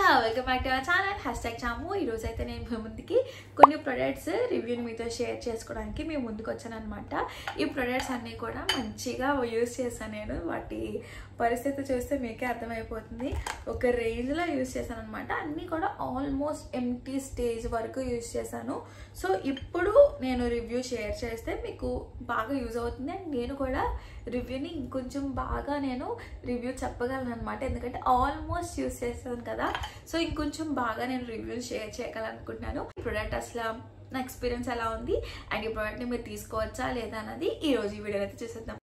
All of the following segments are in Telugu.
welcome back to our channel hash tag చాము ఈరోజు అయితే నేను మీ ముందుకి కొన్ని ప్రొడక్ట్స్ రివ్యూని మీతో షేర్ చేసుకోవడానికి మేము ముందుకు వచ్చాను అనమాట ఈ ప్రొడక్ట్స్ అన్నీ కూడా మంచిగా యూస్ చేశాను నేను వాటి పరిస్థితి చూస్తే మీకే అర్థమైపోతుంది ఒక రేంజ్లో యూస్ చేశాను అనమాట అన్నీ కూడా ఆల్మోస్ట్ ఎంటీ స్టేజ్ వరకు యూస్ చేశాను సో ఇప్పుడు నేను రివ్యూ షేర్ చేస్తే మీకు బాగా యూజ్ అవుతుంది అండ్ నేను కూడా రివ్యూని ఇంకొంచెం బాగా నేను రివ్యూ చెప్పగలను అనమాట ఎందుకంటే ఆల్మోస్ట్ యూస్ చేస్తాను కదా సో ఇంకొంచెం బాగా నేను రివ్యూ షేర్ చేయగలనుకుంటున్నాను ఈ ప్రోడక్ట్ అసలు నా ఎక్స్పీరియన్స్ ఎలా ఉంది అండ్ ఈ ప్రోడక్ట్ని మీరు తీసుకోవచ్చా లేదా అన్నది ఈ రోజు ఈ వీడియో అయితే చూసేద్దాం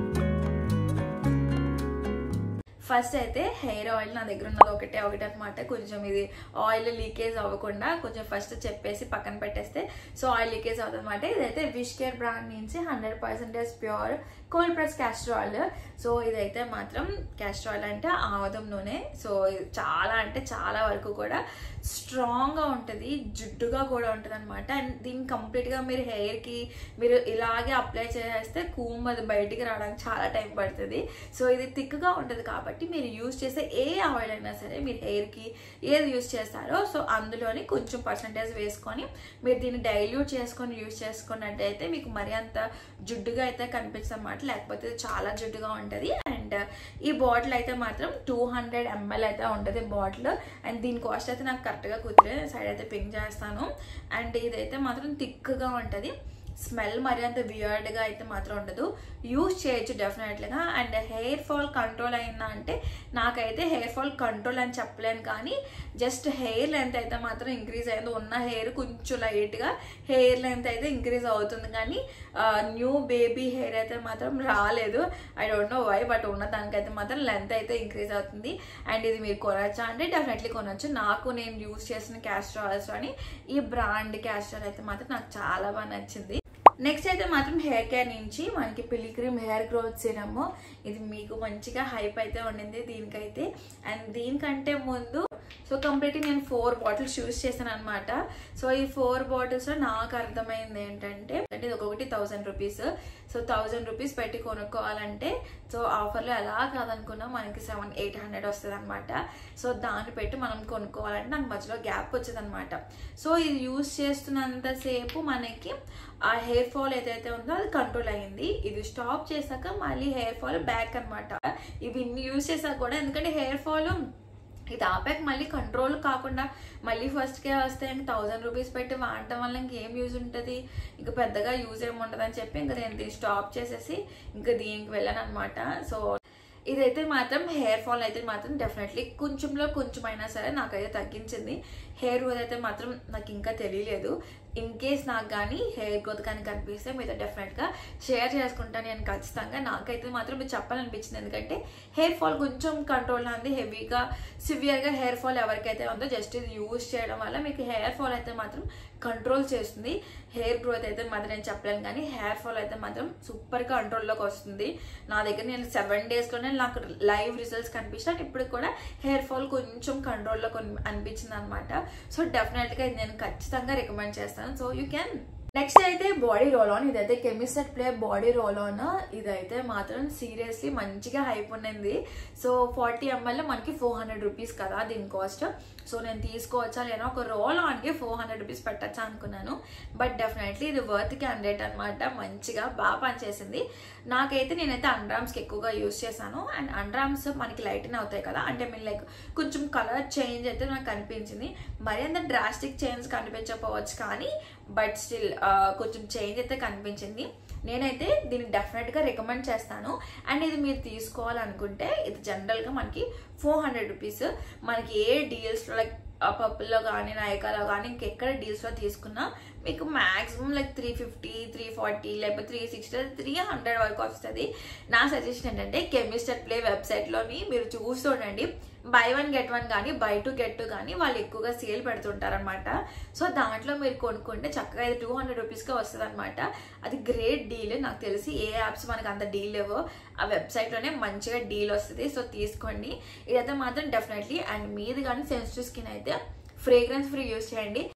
ఫస్ట్ అయితే హెయిర్ ఆయిల్ నా దగ్గర ఉన్నది ఒకటే ఒకటి అనమాట కొంచెం ఇది ఆయిల్ లీకేజ్ అవ్వకుండా కొంచెం ఫస్ట్ చెప్పేసి పక్కన పెట్టేస్తే సో ఆయిల్ లీకేజ్ అవుతుంది అనమాట ఇదైతే విష్ కేర్ బ్రాండ్ నుంచి hundred percentage pure cold press castor oil so ఇదైతే మాత్రం క్యాస్టర్ ఆయిల్ అంటే ఆముదం నూనె సో ఇది చాలా అంటే చాలా వరకు కూడా స్ట్రాంగ్గా ఉంటుంది జిడ్డుగా కూడా ఉంటుంది అనమాట అండ్ దీన్ని కంప్లీట్గా మీరు హెయిర్కి మీరు ఇలాగే అప్లై చేస్తే కూమ్ అది బయటికి రావడానికి చాలా టైం పడుతుంది సో ఇది థిక్గా ఉంటుంది కాబట్టి మీరు యూజ్ చేసే ఏ ఆయిల్ అయినా సరే మీరు హెయిర్కి ఏది యూజ్ చేస్తారో సో అందులోని కొంచెం పర్సంటేజ్ వేసుకొని మీరు దీన్ని డైల్యూట్ చేసుకొని యూజ్ చేసుకున్నట్టయితే మీకు మరీ అంత జిడ్డుగా అయితే కనిపిస్తుంది అనమాట లేకపోతే చాలా జిడ్డుగా ఉంటుంది అండ్ ఈ బాటిల్ అయితే మాత్రం టూ హండ్రెడ్ ఎంఎల్ అయితే ఉంటుంది బాటిల్ అండ్ దీని కాస్ట్ అయితే నాకు కరెక్ట్గా కుదిరే సైడ్ అయితే పింక్ చేస్తాను అండ్ ఇదైతే మాత్రం థిక్గా ఉంటుంది స్మెల్ మరి అంత వియర్డ్గా అయితే మాత్రం ఉండదు యూజ్ చేయొచ్చు డెఫినెట్లీగా అండ్ హెయిర్ ఫాల్ కంట్రోల్ అయిందా అంటే నాకైతే హెయిర్ ఫాల్ కంట్రోల్ అని చెప్పలేను కానీ జస్ట్ హెయిర్ లెంత్ అయితే మాత్రం ఇంక్రీజ్ అయింది ఉన్న హెయిర్ కొంచెం లైట్గా హెయిర్ లెంత్ అయితే ఇంక్రీజ్ అవుతుంది కానీ న్యూ బేబీ హెయిర్ అయితే మాత్రం రాలేదు I don't know why but ఉన్న దానికైతే మాత్రం లెంత్ అయితే ఇంక్రీజ్ అవుతుంది అండ్ ఇది మీరు కొనొచ్చా అంటే డెఫినెట్లీ కొనొచ్చు నాకు నేను యూజ్ చేసిన క్యాస్టర్ ఆయిల్స్ అని ఈ బ్రాండ్ క్యాస్టర్ అయితే మాత్రం నాకు చాలా బాగా నచ్చింది నెక్స్ట్ అయితే మాత్రం హెయిర్ కేర్ నుంచి మనకి పిలిగ్రిమ్ హెయిర్ గ్రోత్ సిరమ్ ఇది మీకు మంచిగా హైప్ అయితే ఉండింది దీనికైతే అండ్ దీనికంటే ముందు సో కంప్లీట్గా నేను ఫోర్ బాటిల్స్ యూస్ చేశాను అనమాట సో ఈ ఫోర్ బాటిల్స్లో నాకు అర్థమైంది ఏంటంటే అంటే ఇది ఒక్కొక్కటి thousand rupees so thousand rupees పెట్టి కొనుక్కోవాలంటే సో ఆఫర్లో ఎలా కాదనుకున్నా మనకి సెవెన్ ఎయిట్ హండ్రెడ్ వస్తుంది అనమాట సో దాన్ని పెట్టి మనం కొనుక్కోవాలంటే నాకు మధ్యలో గ్యాప్ వచ్చింది అనమాట సో ఇది యూస్ చేస్తున్నంతసేపు మనకి ఆ హెయిర్ ఫాల్ ఏదైతే ఉందో అది కంట్రోల్ అయ్యింది ఇది స్టాప్ చేశాక మళ్ళీ హెయిర్ ఫాల్ బ్యాక్ అనమాట ఇవి ఇన్ని యూస్ చేశాక కూడా ఎందుకంటే హెయిర్ ఫాల్ ఇది ఆపాక మళ్ళీ కంట్రోల్ కాకుండా మళ్ళీ ఫస్ట్కే వస్తే ఇంక థౌజండ్ రూపీస్ పెట్టి వాడటం వల్ల ఇంకేం యూజ్ ఉంటుంది ఇంకా పెద్దగా యూజ్ ఏమి ఉండదు అని చెప్పి ఇంకా నేను దీన్ని స్టాప్ చేసేసి ఇంకా దీనికి వెళ్ళాను అనమాట సో ఇదైతే మాత్రం హెయిర్ ఫాల్ అయితే మాత్రం డెఫినెట్లీ కొంచెంలో కొంచెమైనా సరే నాకైతే తగ్గించింది హెయిర్ గ్రోత్ అయితే మాత్రం నాకు ఇంకా తెలియలేదు ఇన్ కేస్ నాకు కానీ హెయిర్ గ్రోత్ కానీ కనిపిస్తే మీతో డెఫినెట్గా షేర్ చేసుకుంటాను నేను ఖచ్చితంగా నాకైతే మాత్రం మీరు చెప్పాలనిపించింది ఎందుకంటే హెయిర్ ఫాల్ కొంచెం కంట్రోల్లో ఉంది హెవీగా సివియర్గా హెయిర్ ఫాల్ ఎవరికైతే ఉందో జస్ట్ ఇది యూజ్ చేయడం వల్ల మీకు హెయిర్ ఫాల్ అయితే మాత్రం కంట్రోల్ చేస్తుంది హెయిర్ గ్రోత్ అయితే మాత్రం నేను చెప్పలేను కానీ హెయిర్ ఫాల్ అయితే మాత్రం సూపర్ కంట్రోల్లోకి వస్తుంది నా దగ్గర నేను సెవెన్ డేస్లోనే నాకు లైవ్ రిజల్ట్స్ కనిపించాను ఇప్పుడు కూడా హెయిర్ ఫాల్ కొంచెం కంట్రోల్లో అనిపించింది అనమాట సో డెఫినెట్గా ఇది నేను ఖచ్చితంగా రికమెండ్ చేస్తాను సో యూ క్యాన్ నెక్స్ట్ అయితే బాడీ రోల్ ఆన్ ఇదైతే chemist at play body roll on ఇదైతే మాత్రం సీరియస్లీ మంచిగా హైప్ ఉన్నింది సో ఫార్టీ ఎంఎల్ మనకి ఫోర్ హండ్రెడ్ రూపీస్ కదా దీని కాస్ట్ సో నేను తీసుకోవచ్చా లేదా ఒక రోల్ ఆన్కి ఫోర్ హండ్రెడ్ రూపీస్ పెట్టచ్చా అనుకున్నాను బట్ డెఫినెట్లీ ఇది వర్త్ క్యాండిడేట్ అనమాట మంచిగా బాగా పనిచేసింది నాకైతే నేనైతే అండ్రామ్స్కి ఎక్కువగా యూస్ చేశాను అండ్ అండ్రామ్స్ మనకి లైట్ని అవుతాయి కదా అంటే మీరు లైక్ కొంచెం కలర్ చేంజ్ అయితే నాకు కనిపించింది మరి అంత డ్రాస్టిక్ చేంజ్ కనిపించకపోవచ్చు కానీ బట్ స్టిల్ కొంచెం చేంజ్ అయితే కనిపించింది నేనైతే దీన్ని డెఫినెట్గా రికమెండ్ చేస్తాను అండ్ ఇది మీరు తీసుకోవాలనుకుంటే ఇది జనరల్గా మనకి ఫోర్ హండ్రెడ్ రూపీస్ మనకి ఏ డీల్స్లో లైక్ పప్పుల్లో కానీ నాయకాలో కానీ ఇంకెక్కడ డీల్స్లో తీసుకున్నా మీకు maximum like three fifty three forty లేకపోతే త్రీ సిక్స్టీ త్రీ హండ్రెడ్ వరకు వస్తుంది నా సజెషన్ ఏంటంటే కెమిస్టర్ ప్లే వెబ్సైట్లోని మీరు చూస్తుండండి బై వన్ గెట్ వన్ కానీ బై టూ గెట్ టూ కానీ వాళ్ళు ఎక్కువగా సేల్ పెడుతుంటారనమాట సో దాంట్లో మీరు కొనుక్కుంటే చక్కగా ఇది టూ హండ్రెడ్ రూపీస్కే వస్తుంది అనమాట అది గ్రేట్ డీల్ నాకు తెలిసి ఏ యాప్స్ మనకు అంత డీల్ లేవో ఆ వెబ్సైట్లోనే మంచిగా డీల్ వస్తుంది సో తీసుకోండి ఇదైతే మాత్రం డెఫినెట్లీ అండ్ మీది కానీ సెన్సిటివ్ స్కిన్ అయితే ఫ్రేగ్రెన్స్ ఫ్రీ యూస్ చేయండి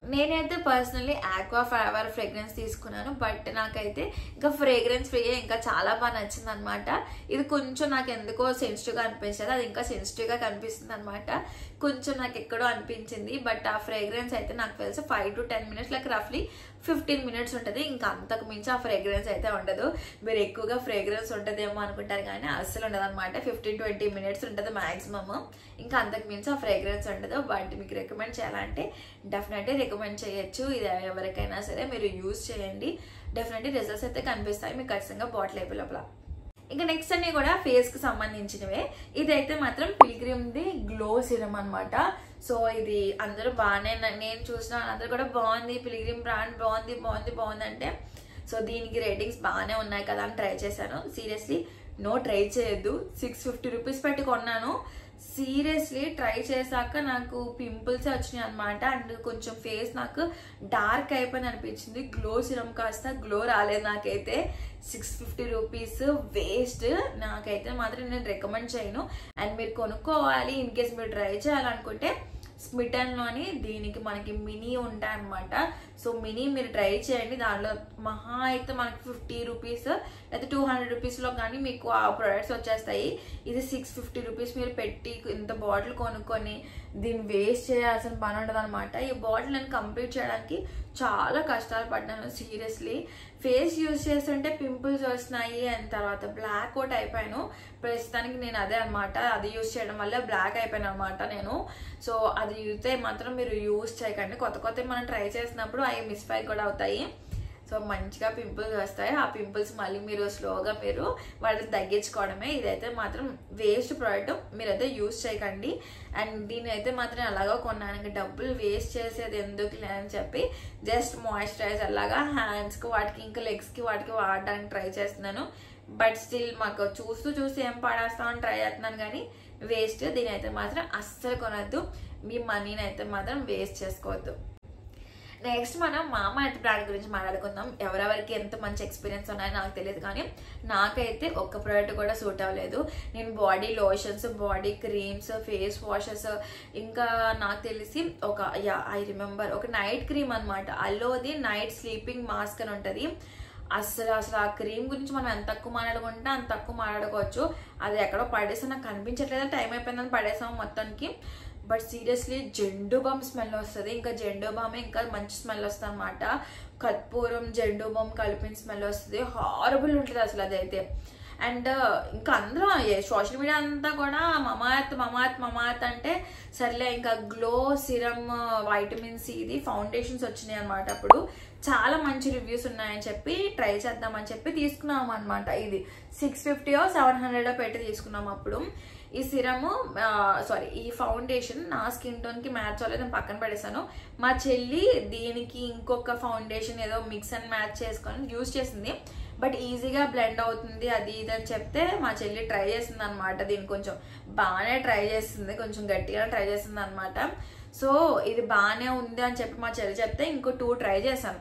నేనైతే పర్సనల్లీ ఆక్వా ఫ్లేవర్ ఫ్రేగ్రెన్స్ తీసుకున్నాను బట్ నాకైతే ఇంకా ఫ్రేగ్రెన్స్ ఫ్రీ ఇంకా చాలా బాగా నచ్చింది అనమాట ఇది కొంచెం నాకు ఎందుకో సెన్సిటివ్గా అనిపించదు అది ఇంకా సెన్సిటివ్గా కనిపిస్తుంది అనమాట కొంచెం నాకు ఎక్కడో అనిపించింది బట్ ఆ ఫ్రేగ్రెన్స్ అయితే నాకు తెలిసి five to ten minutes like రఫ్లీ ఫిఫ్టీన్ మినిట్స్ ఉంటుంది ఇంకా అంతకు మించి ఆ ఫ్రేగ్రెన్స్ అయితే ఉండదు మీరు ఎక్కువగా ఫ్రేగ్రెన్స్ ఉంటుందేమో అనుకుంటారు కానీ అస్సలు ఉండదు అనమాట ఫిఫ్టీన్ ట్వంటీ మినిట్స్ ఉంటుంది మాక్సిమమ్ ఇంకా అంతకు మించి ఆ ఫ్రేగ్రెన్స్ ఉండదు బట్ మీకు రికమెండ్ చేయాలంటే డెఫినెట్లీ రికమెండ్ చేయొచ్చు ఇది ఎవరికైనా సరే మీరు యూజ్ చేయండి డెఫినెట్లీ రిజల్ట్స్ అయితే కనిపిస్తాయి మీకు ఖచ్చితంగా బాటిల్ అయిపోయి లోపల ఇంకా నెక్స్ట్ అన్ని కూడా ఫేస్ కి సంబంధించినవే ఇదైతే మాత్రం పిల్గ్రిమ్ ది గ్లో సిరమ్ అన్నమాట సో ఇది అందరూ బాగానే న- నేను చూసిన అందరూ కూడా బాగుంది పిల్గ్రిమ్ బ్రాండ్ బాగుంది బాగుంది బాగుంది అంటే సో దీనికి రేటింగ్స్ బాగానే ఉన్నాయి కదా అని ట్రై చేశాను సీరియస్లీ నో ట్రై చేయొద్దు సిక్స్ ఫిఫ్టీ రూపీస్ పెట్టి కొన్నాను సీరియస్లీ ట్రై చేశాక నాకు పింపుల్స్ వచ్చినాయి అనమాట అండ్ కొంచెం ఫేస్ నాకు డార్క్ అయిపోయింది అనిపించింది గ్లో సిరమ్ కాస్త గ్లో రాలేదు నాకైతే సిక్స్ ఫిఫ్టీ రూపీస్ వేస్ట్ నాకైతే మాత్రం నేను రికమెండ్ చేయను అండ్ మీరు కొనుక్కోవాలి ఇన్ కేస్ మీరు ట్రై చేయాలనుకుంటే స్మిటన్లోని దీనికి మనకి మినీ ఉంటాయి అనమాట సో మినీ మీరు ట్రై చేయండి దాంట్లో మహా అయితే మనకి ఫిఫ్టీ రూపీస్ లేదా టూ హండ్రెడ్ రూపీస్లో కానీ మీకు ఆ ప్రొడక్ట్స్ వచ్చేస్తాయి ఇది సిక్స్ ఫిఫ్టీ రూపీస్ మీరు పెట్టి ఇంత బాటిల్ కొనుక్కొని దీన్ని వేస్ట్ చేయాల్సిన పని ఉండదు అనమాట ఈ బాటిల్ నేను కంప్లీట్ చేయడానికి చాలా కష్టాలు పడ్డాను సీరియస్లీ ఫేస్ యూజ్ చేస్తుంటే పింపుల్స్ వస్తున్నాయి అండ్ తర్వాత బ్లాక్ అవుట్ అయిపోయాను ప్రస్తుతానికి నేను అదే అనమాట అది యూజ్ చేయడం వల్ల బ్లాక్ అయిపోయాను అనమాట నేను సో అది యూజ్ మాత్రం మీరు యూజ్ చేయకండి కొత్త కొత్త మనం ట్రై చేసినప్పుడు అవి మిస్ఫైర్ కూడా అవుతాయి సో మంచిగా పింపుల్స్ వస్తాయి ఆ పింపుల్స్ మళ్ళీ మీరు స్లోగా మీరు వాటిని తగ్గించుకోవడమే ఇదైతే మాత్రం వేస్ట్ ప్రోడక్ట్ మీరైతే యూజ్ చేయకండి అండ్ దీని అయితే మాత్రం అలాగా కొన్నాను ఇంకా డబ్బులు వేస్ట్ చేసేది ఎందుకులే అని చెప్పి జస్ట్ మాయిశ్చరైజర్ లాగా హ్యాండ్స్కి వాటికి ఇంకా లెగ్స్కి వాటికి వాడడానికి ట్రై చేస్తున్నాను బట్ స్టిల్ మాకు చూస్తూ చూస్తూ ఏం పాడేస్తామని ట్రై చేస్తున్నాను కానీ వేస్ట్ దీని అయితే మాత్రం అస్సలు కొనద్దు మీ మనీని అయితే మాత్రం వేస్ట్ చేసుకోవద్దు నెక్స్ట్ మనం మామ ఎర్త్ బ్రాండ్ గురించి మాట్లాడుకుందాం ఎవరెవరికి ఎంత మంచి ఎక్స్పీరియన్స్ ఉన్నాయో నాకు తెలియదు కానీ నాకైతే ఒక్క ప్రోడక్ట్ కూడా సూట్ అవ్వలేదు నేను body lotions body creams face washes ఇంకా నాకు తెలిసి ఒక యా ఐ రిమెంబర్ ఒక నైట్ క్రీమ్ అనమాట అల్లోది నైట్ స్లీపింగ్ మాస్క్ అని ఉంటుంది అసలు అసలు ఆ క్రీమ్ గురించి మనం ఎంత తక్కువ మాట్లాడుకుంటే అంత తక్కువ మాట్లాడుకోవచ్చు అది ఎక్కడో పడేసా నాకు కనిపించట్లేదు టైం అయిపోయిందని పడేసాము మొత్తానికి but seriously Zandu balm smell వస్తుంది ఇంకా జెండు బామ్ ఇంకా మంచి స్మెల్ వస్తుంది అనమాట కర్పూరం జెండు బామ్ కలిపిన స్మెల్ వస్తుంది హారబుల్ ఉంటుంది అసలు అదైతే అండ్ ఇంకా అందరూ సోషల్ మీడియా అంతా కూడా మమాత్ మమాత్ మమాత్ అంటే సర్లే ఇంకా గ్లో సిరమ్ వైటమిన్ సి ఇది ఫౌండేషన్స్ వచ్చినాయి అనమాట అప్పుడు చాలా మంచి రివ్యూస్ ఉన్నాయని చెప్పి ట్రై చేద్దామని చెప్పి తీసుకున్నాం అనమాట ఇది సిక్స్ ఫిఫ్టీయో సెవెన్ హండ్రెడో పెట్టి తీసుకున్నాం అప్పుడు ఈ సిరము సారీ ఈ ఫౌండేషన్ నా స్కిన్ టోన్ కి మ్యాచ్ అవ్వలేదు నేను పక్కన పడేసాను మా చెల్లి దీనికి ఇంకొక ఫౌండేషన్ ఏదో మిక్స్ అండ్ మ్యాచ్ చేసుకొని యూజ్ చేసింది బట్ ఈజీగా బ్లెండ్ అవుతుంది అది ఇది అని చెప్తే మా చెల్లి ట్రై చేసింది అనమాట దీన్ని కొంచెం బాగానే ట్రై చేస్తుంది కొంచెం గట్టిగా ట్రై చేసింది అనమాట సో ఇది బాగానే ఉంది అని చెప్పి మా చెల్లి చెప్తే ఇంకో టూ ట్రై చేశాను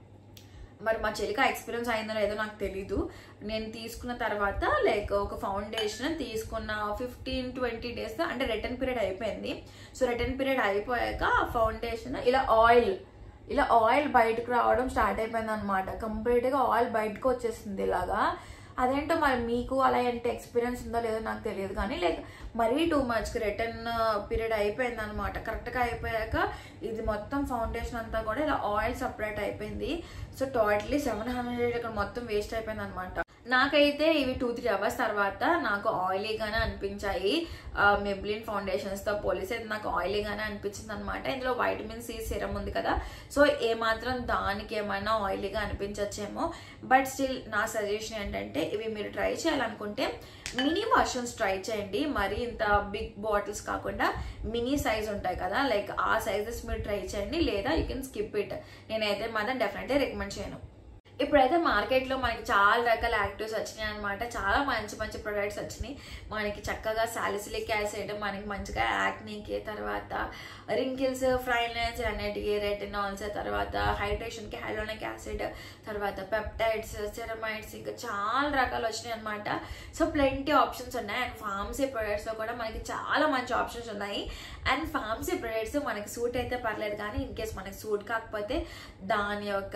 మరి మా చెల్లికి ఆ ఎక్స్పీరియన్స్ అయిందో లేదో నాకు తెలీదు నేను తీసుకున్న తర్వాత లైక్ ఒక ఫౌండేషన్ తీసుకున్న ఫిఫ్టీన్ ట్వంటీ డేస్ అంటే రిటర్న్ పీరియడ్ అయిపోయింది సో రిటర్న్ పీరియడ్ అయిపోయాక ఆ ఫౌండేషన్ ఇలా ఆయిల్ ఇలా ఆయిల్ బయటకు రావడం స్టార్ట్ అయిపోయింది అనమాట కంప్లీట్గా ఆయిల్ బయటకు వచ్చేసింది ఇలాగా అదేంటో మరి మీకు అలా ఎంత ఎక్స్పీరియన్స్ ఉందో లేదో నాకు తెలియదు కానీ లైక్ మరీ టూ మచ్ రిటర్న్ పీరియడ్ అయిపోయింది అనమాట కరెక్ట్గా అయిపోయాక ఇది మొత్తం ఫౌండేషన్ అంతా కూడా ఇలా ఆయిల్ సపరేట్ అయిపోయింది సో టోటలీ సెవెన్ హండ్రెడ్ ఇక్కడ మొత్తం వేస్ట్ అయిపోయింది అనమాట నాకైతే ఇవి టూ త్రీ అవర్స్ తర్వాత నాకు ఆయిలీగానే అనిపించాయి మెబ్లిన్ ఫౌండేషన్స్ తో పోలీస్ అయితే నాకు ఆయిలీగానే అనిపించింది అనమాట ఇందులో వైటమిన్ సి సిరం ఉంది కదా సో ఏమాత్రం దానికి ఏమైనా ఆయిలీగా అనిపించచ్చేమో బట్ స్టిల్ నా సజెషన్ ఏంటంటే ఇవి మీరు ట్రై చేయాలనుకుంటే మినీ వర్షన్స్ ట్రై చేయండి మరి ఇంత బిగ్ బాటిల్స్ కాకుండా మినీ సైజ్ ఉంటాయి కదా లైక్ ఆ సైజెస్ మీరు ట్రై చేయండి లేదా యూ కెన్ స్కిప్ ఇట్ నేనైతే మాత్రం డెఫినెట్లీ రికమెండ్ చేయను ఇప్పుడైతే మార్కెట్లో మనకి చాలా రకాల యాక్టివ్స్ వచ్చినాయి అనమాట చాలా మంచి మంచి ప్రొడక్ట్స్ వచ్చినాయి మనకి చక్కగా సాలిసిలిక్ యాసిడ్ మనకి మంచిగా యాక్నీకి తర్వాత రింకిల్స్ ఫ్రైనెన్స్ అన్నిటికీ రెటినాల్స్ తర్వాత హైడ్రేషన్కి హైలోనిక్ యాసిడ్ తర్వాత పెప్టైడ్స్ సెరమైడ్స్ ఇంకా చాలా రకాలు వచ్చినాయి అనమాట సో ప్లెంటీ ఆప్షన్స్ ఉన్నాయి అండ్ ఫార్మసీ ప్రొడక్ట్స్లో కూడా మనకి చాలా మంచి ఆప్షన్స్ ఉన్నాయి అండ్ ఫార్మసీ ప్రొడక్ట్స్ మనకి సూట్ అయితే పర్లేదు కానీ ఇన్ కేస్ మనకి సూట్ కాకపోతే దాని యొక్క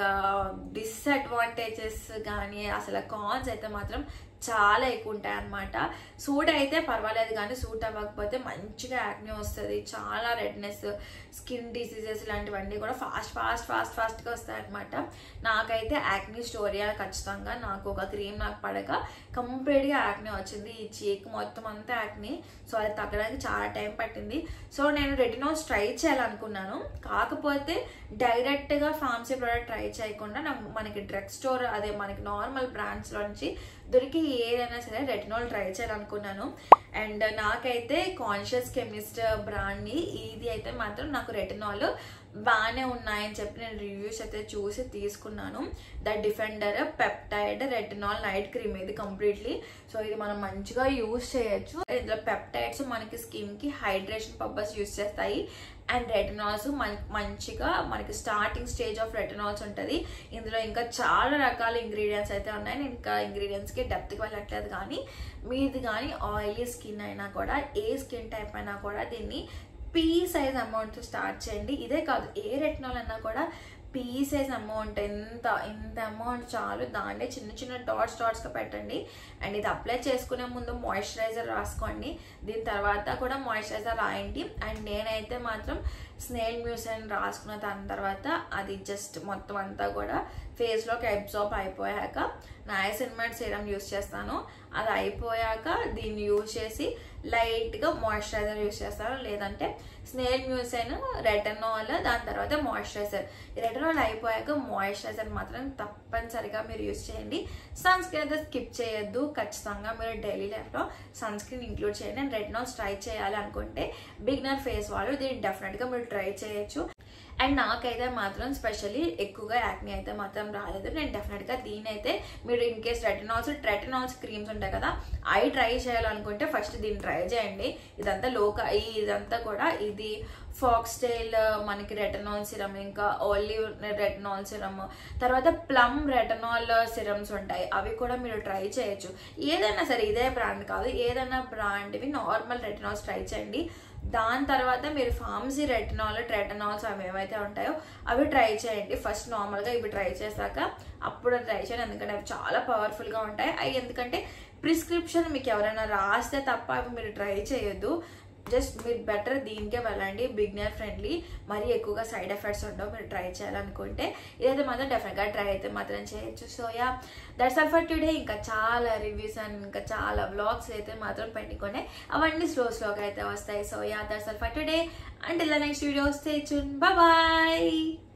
డిసడ్వాంటేజెస్ కానీ అసలు కాన్స్ అయితే మాత్రం చాలా ఎక్కువ ఉంటాయి అనమాట సూట్ అయితే పర్వాలేదు కానీ సూట్ అవ్వకపోతే మంచిగా యాక్నే వస్తుంది చాలా రెడ్నెస్ స్కిన్ డిసీజెస్ ఇలాంటివన్నీ కూడా ఫాస్ట్ ఫాస్ట్ ఫాస్ట్ ఫాస్ట్గా వస్తాయి అనమాట నాకైతే యాక్నీ స్టోరియా ఖచ్చితంగా నాకు ఒక క్రీమ్ నాకు పడక కంప్లీట్గా యాక్నే వచ్చింది ఈ చీక్ మొత్తం అంతా యాక్ని సో అది తగ్గడానికి చాలా టైం పట్టింది సో నేను రెటినాల్స్ ట్రై చేయాలనుకున్నాను కాకపోతే డైరెక్ట్గా ఫార్మసీ ప్రోడక్ట్ ట్రై చేయకుండా నాకు మనకి డ్రగ్ స్టోర్ అదే మనకి నార్మల్ బ్రాండ్స్లో నుంచి దొరికి ఏదైనా సరే రెటినాల్ ట్రై చేయాలనుకున్నాను అండ్ నాకైతే కాన్షియస్ కెమిస్ట్ బ్రాండ్ని ఇది అయితే మాత్రం నాకు రెటినాల్ బాగానే ఉన్నాయని చెప్పి నేను రివ్యూస్ అయితే చూసి తీసుకున్నాను the defender peptide retinol night cream ఇది కంప్లీట్లీ సో ఇది మనం మంచిగా యూస్ చేయొచ్చు ఇందులో పెప్టైడ్స్ మనకి స్కిన్కి హైడ్రేషన్ పర్పస్ యూస్ చేస్తాయి అండ్ రెటినాల్స్ మంచిగా మనకి స్టార్టింగ్ స్టేజ్ ఆఫ్ రెటినాల్స్ ఉంటుంది ఇందులో ఇంకా చాలా రకాల ఇంగ్రీడియంట్స్ అయితే ఉన్నాయి నేను ఇంకా ఇంగ్రీడియంట్స్కి డెప్త్కి వెళ్ళట్లేదు కానీ మీది కానీ ఆయిలీ స్కిన్ అయినా కూడా ఏ స్కిన్ టైప్ అయినా కూడా దీన్ని పీ సైజ్ అమౌంట్ స్టార్ట్ చేయండి ఇదే కాదు ఏ రెటినాల్ అన్నా కూడా పీ సైజ్ అమౌంట్ ఎంత ఇంత అమౌంట్ చాలు దాన్నే చిన్న చిన్న డాట్స్ డాట్స్గా పెట్టండి అండ్ ఇది అప్లై చేసుకునే ముందు మాయిశ్చరైజర్ రాసుకోండి దీని తర్వాత కూడా మాయిశ్చరైజర్ రాయండి అండ్ నేనైతే మాత్రం స్నేల్ మ్యూసిన్ రాసుకున్న దాని తర్వాత అది జస్ట్ మొత్తం అంతా కూడా ఫేస్లోకి అబ్జార్బ్ అయిపోయాక నయసిన్మైడ్ సీరం యూస్ చేస్తాను అది అయిపోయాక దీన్ని యూస్ చేసి లైట్గా మాయిశ్చరైజర్ యూస్ చేస్తాను లేదంటే స్నేల్ మ్యూసైన్ రెటనాల్ దాని తర్వాత మాయిశ్చరైజర్ రెటనాల్ అయిపోయాక మాయిశ్చరైజర్ మాత్రం తప్పనిసరిగా మీరు యూస్ చేయండి సన్ స్క్రీన్ అయితే స్కిప్ చేయొద్దు ఖచ్చితంగా మీరు డైలీ లైఫ్లో సన్ స్క్రీన్ ఇంక్లూడ్ చేయండి అండ్ రెటనాల్స్ ట్రై చేయాలి అనుకుంటే బిగినర్ ఫేస్ వాళ్ళు దీన్ని డెఫినెట్గా మీరు ట్రై చేయొచ్చు అండ్ నాకైతే మాత్రం స్పెషల్లీ ఎక్కువగా యాక్ని అయితే మాత్రం రాలేదు నేను డెఫినెట్గా దీని అయితే మీరు in case retinols retinols creams ఉంటాయి కదా అవి ట్రై చేయాలనుకుంటే ఫస్ట్ దీన్ని ట్రై చేయండి ఇదంతా లోక ఇదంతా కూడా ఇది ఫాక్స్ టైల్ మనకి రెటనాల్ సిరమ్ ఇంకా ఆలివ్ రెటనాల్ సిరమ్ తర్వాత ప్లమ్ రెటనాల్ సిరమ్స్ ఉంటాయి అవి కూడా మీరు ట్రై చేయొచ్చు ఏదైనా సరే ఇదే బ్రాండ్ కాదు ఏదైనా బ్రాండ్వి నార్మల్ రెటనాల్స్ ట్రై చేయండి దాని తర్వాత మీరు ఫార్మసీ రెటినాల్ ట్రెటనాల్స్ అవి ఏవైతే ఉంటాయో అవి ట్రై చేయండి ఫస్ట్ నార్మల్గా ఇవి ట్రై చేశాక అప్పుడు ట్రై చేయండి ఎందుకంటే అవి చాలా పవర్ఫుల్గా ఉంటాయి అవి ఎందుకంటే ప్రిస్క్రిప్షన్ మీకు ఎవరైనా రాస్తే తప్ప అవి మీరు ట్రై చేయొద్దు జస్ట్ మీరు బెటర్ దీనికే వెళ్ళండి బిగ్నర్ ఫ్రెండ్లీ మరీ ఎక్కువగా సైడ్ ఎఫెక్ట్స్ ఉండవు మీరు ట్రై చేయాలనుకుంటే ఇదైతే మాత్రం డెఫినెట్గా ట్రై అయితే మాత్రం చేయొచ్చు so yeah that's all for today ఇంకా చాలా రివ్యూస్ అండ్ ఇంకా చాలా వ్లాగ్స్ అయితే మాత్రం పెట్టుకునే అవన్నీ స్లో స్లోగా అయితే వస్తాయి so yeah that's all for today and ఇలా next video stay tune bye